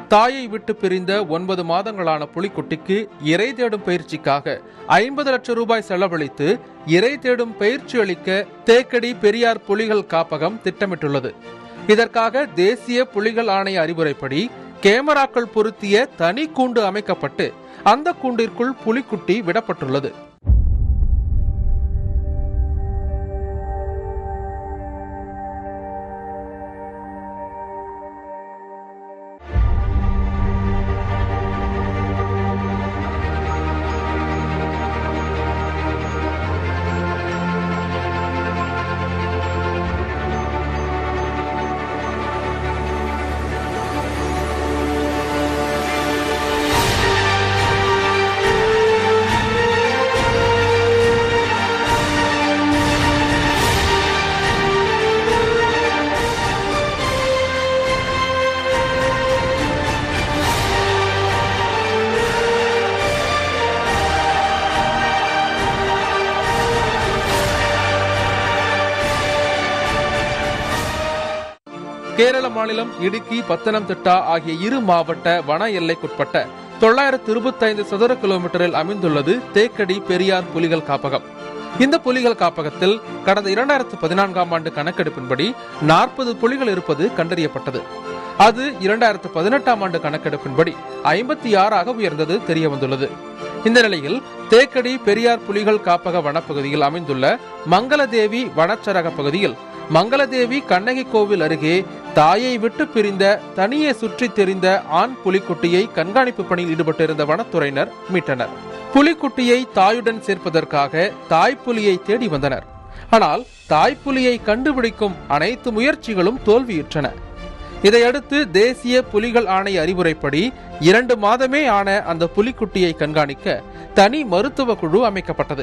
தாயை விட்டு பிரிந்த ஒன்பது மாதங்களான புலிக்குட்டிக்கு இறை தேடும் பயிற்சிக்காக ஐம்பது லட்சம் ரூபாய் செலவழித்து இறை தேடும் பயிற்சி அளிக்க தேக்கடி பெரியார் புலிகள் காப்பகம் திட்டமிட்டுள்ளது இதற்காக தேசிய புலிகள் ஆணைய அறிவுரைப்படி கேமராக்கள் பொருத்திய தனி கூண்டு அமைக்கப்பட்டு அந்த கூண்டிற்குள் புலிக்குட்டி விடப்பட்டுள்ளது கேரள மாநிலம் இடுக்கி பத்தனம்திட்டா ஆகிய இரு மாவட்ட வன எல்லைக்குட்பட்ட தொள்ளாயிரத்து இருபத்தைந்து சதுர கிலோமீட்டரில் அமைந்துள்ளது தேக்கடி பெரியார் புலிகள் காப்பகம் இந்த புலிகள் காப்பகத்தில் கடந்த இரண்டாயிரத்து பதினான்காம் ஆண்டு கணக்கெடுப்பின்படி நாற்பது புலிகள் இருப்பது கண்டறியப்பட்டது அது இரண்டாயிரத்து பதினெட்டாம் ஆண்டு கணக்கெடுப்பின்படி ஐம்பத்தி ஆறாக உயர்ந்தது தெரிய வந்துள்ளது இந்த நிலையில் தேக்கடி பெரியார் புலிகள் காப்பக வனப்பகுதியில் அமைந்துள்ள மங்களதேவி வனச்சரக பகுதியில் மங்களதேவி கண்ணகி கோவில் அருகே தாயை விட்டு பிரிந்த தனியே சுற்றித் தெரிந்த ஆண் புலிக்குட்டியை கண்காணிப்பு பணியில் ஈடுபட்டிருந்த வனத்துறையினர் மீட்டனர் புலிக்குட்டியை தாயுடன் சேர்ப்பதற்காக தாய்ப்புலியை தேடி வந்தனர் ஆனால் தாய்ப்புலியை கண்டுபிடிக்கும் அனைத்து முயற்சிகளும் தோல்வியுற்றன இதையடுத்து தேசிய புலிகள் ஆணைய அறிவுரைப்படி இரண்டு மாதமே ஆன அந்த புலிக்குட்டியை கண்காணிக்க தனி மருத்துவ குழு அமைக்கப்பட்டது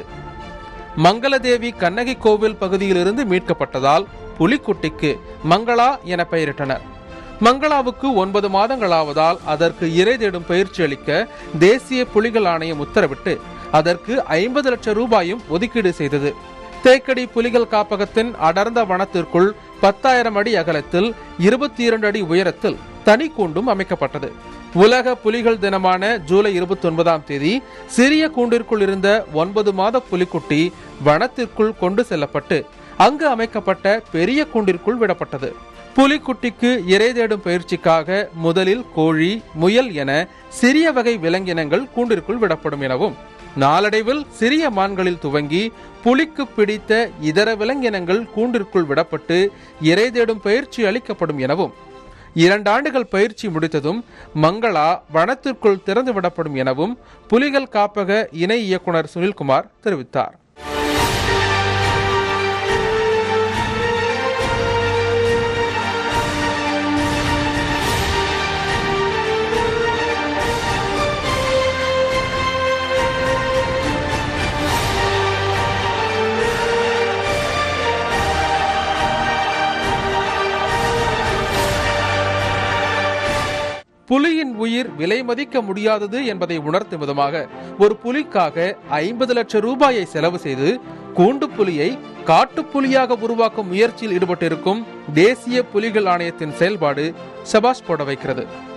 மங்களதேவி கண்ணகி கோவில் பகுதியிலிருந்து மீட்கப்பட்டதால் புலிக்குட்டிக்கு மங்களா என பெயரிட்டனர் மங்களாவுக்கு ஒன்பது மாதங்களாவதால் அதற்கு இறை தேடும் பயிற்சி அளிக்க தேசிய புலிகள் ஆணையம் உத்தரவிட்டு அதற்கு ஐம்பது லட்சம் ரூபாயும் ஒதுக்கீடு செய்தது தேக்கடி புலிகள் காப்பகத்தின் அடர்ந்த வனத்திற்குள் பத்தாயிரம் அடி அகலத்தில் இருபத்தி இரண்டு அடி உயரத்தில் தனி கூண்டும் அமைக்கப்பட்டது உலக புலிகள் தினமான ஜூலை இருபத்தி ஒன்பதாம் தேதி சிறிய கூண்டிற்குள் இருந்த ஒன்பது மாத புலிக்குட்டி வனத்திற்குள் கொண்டு செல்லப்பட்டு அங்கு அமைக்கப்பட்ட பெரிய கூண்டிற்குள் விடப்பட்டது புலிக்குட்டிக்கு இறை தேடும் பயிற்சிக்காக முதலில் கோழி முயல் என சிறிய வகை விலங்கினங்கள் கூண்டிற்குள் விடப்படும் எனவும் நாளடைவில் சிறிய மான்களில் துவங்கி புலிக்கு பிடித்த இதர விலங்கினங்கள் கூண்டிற்குள் விடப்பட்டு இறை தேடும் பயிற்சி அளிக்கப்படும் எனவும் இரண்டு ஆண்டுகள் பயிற்சி முடித்ததும் மங்களா வனத்திற்குள் திறந்து விடப்படும் எனவும் புலிகள் காப்பக இணை இயக்குனர் சுனில்குமார் தெரிவித்தார் புலியின் உயிர் விலை மதிக்க முடியாதது என்பதை உணர்த்தும் விதமாக ஒரு புலிக்காக ஐம்பது லட்சம் ரூபாயை செலவு செய்து கூண்டு புலியை காட்டுப்புலியாக உருவாக்கும் முயற்சியில் ஈடுபட்டிருக்கும் தேசிய புலிகள் ஆணையத்தின் செயல்பாடு சபாஷ் போட வைக்கிறது